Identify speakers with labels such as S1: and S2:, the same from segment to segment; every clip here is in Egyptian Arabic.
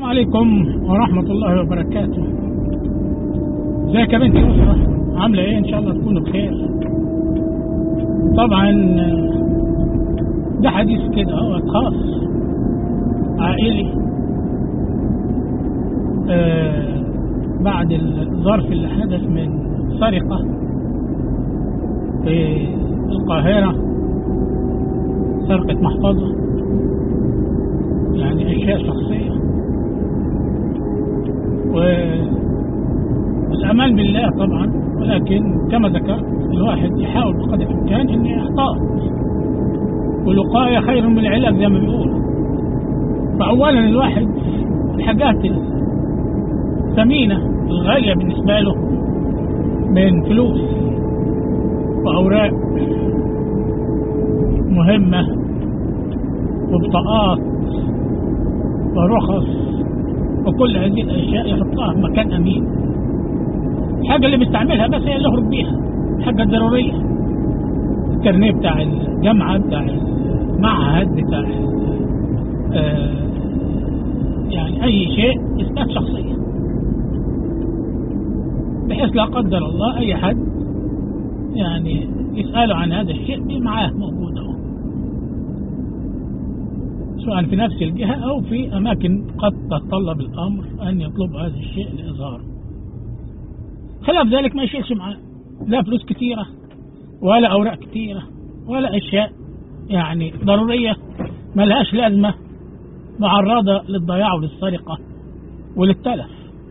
S1: عليكم ورحمة الله وبركاته ازيك يا بنتي يسرا عاملة ايه ان شاء الله تكونوا بخير طبعا ده حديث كده هو خاص عائلي آه بعد الظرف اللي حدث من سرقة في القاهرة سرقة محفظة يعني أشياء شخصية والأمان بالله طبعا ولكن كما ذكرت الواحد يحاول بقدر الإمكان أن يحتاط والوقاية خير من العلاج زي ما بيقولوا فأولا الواحد الحاجات الثمينة الغالية بالنسبة له من فلوس وأوراق مهمة وبطاقات ورخص وكل هذه الأشياء يحطها في مكان أمين الحاجة اللي بيستعملها بس هي اللي يخرج بيها الحاجة الضرورية الكارنيه بتاع الجامعة بتاع المعهد بتاع آه يعني أي شيء إثبات شخصية بحيث لا قدر الله أي حد يعني يسأله عن هذا الشيء معاه موجود اهو سواء في نفس الجهة أو في أماكن قد تتطلب الأمر أن يطلب هذا الشيء لإظهاره خلاف ذلك ما يشيلش معاه لا فلوس كثيرة ولا أوراق كثيرة ولا أشياء يعني ضرورية ما لهاش لازمة معرضة للضياع وللسرقة وللتلف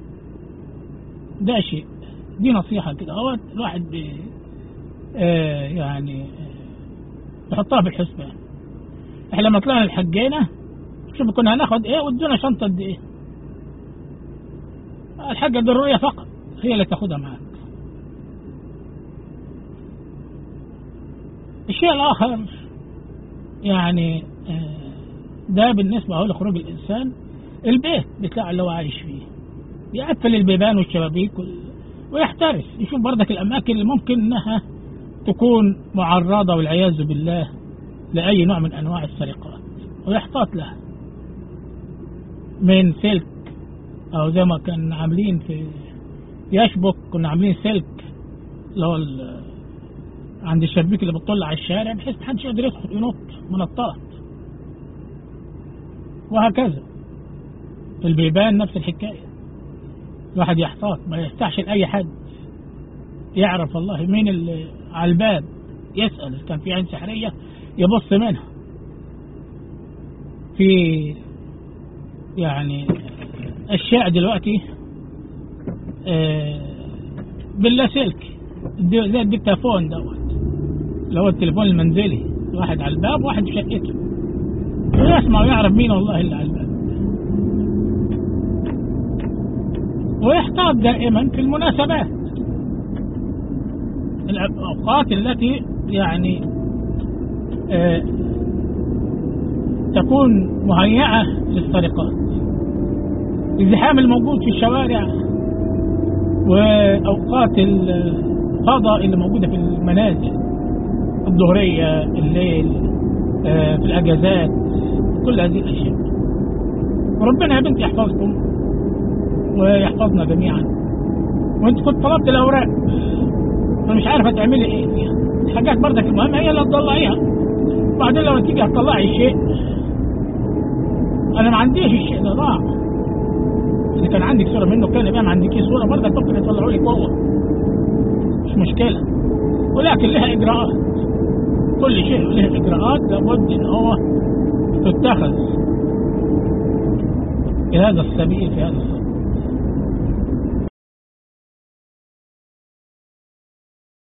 S1: ده شيء دي نصيحة كده هو الواحد بي آه يعني يحطها في الحسبان احنا لما طلعنا الحجينا شوف كنا هناخد ايه وادونا شنطة قد ايه الحاجة الضرورية فقط هي اللي تاخدها معك الشيء الآخر يعني ده بالنسبة هو لخروج الإنسان البيت بتاع اللي هو عايش فيه يقفل البيبان والشبابيك ويحترس يشوف بردك الأماكن اللي ممكن إنها تكون معرضة والعياذ بالله لأي نوع من أنواع السرقات ويحتاط لها من سلك أو زي ما كان عاملين في يشبك كنا عاملين سلك اللي هو عند الشبيك اللي بتطل على الشارع بحيث محدش يقدر يدخل ينط منطات وهكذا في البيبان نفس الحكاية الواحد يحتاط ما يستعشل أي حد يعرف الله مين اللي على الباب يسأل إذا كان في عين سحرية يبص منها في يعني أشياء دلوقتي آه باللاسلك زي الديكتافون دوت اللي هو التليفون المنزلي واحد على الباب واحد في شقته ويسمع ويعرف مين والله اللي على الباب ويحتاط دائما في المناسبات الأوقات التي يعني آه تكون مهيئة للسرقات الزحام الموجود في الشوارع وأوقات الفضاء اللي موجودة في المنازل الظهرية الليل آه في الأجازات كل هذه الأشياء وربنا يا بنتي يحفظكم ويحفظنا جميعا وانت كنت طلبت الأوراق فمش عارفة تعملي ايه فيها الحاجات بردك المهمة هي اللي تطلعيها بعدين لو تيجي هتطلعي شيء انا ما عنديش الشيء ده ضاع اذا كان عندك صورة منه كان يبقى ما عندكيش صورة بردك ممكن يطلعوا لك هو مش مشكلة ولكن لها اجراءات كل شيء له اجراءات لابد ان هو تتخذ في هذا السبيل في هذا السبيل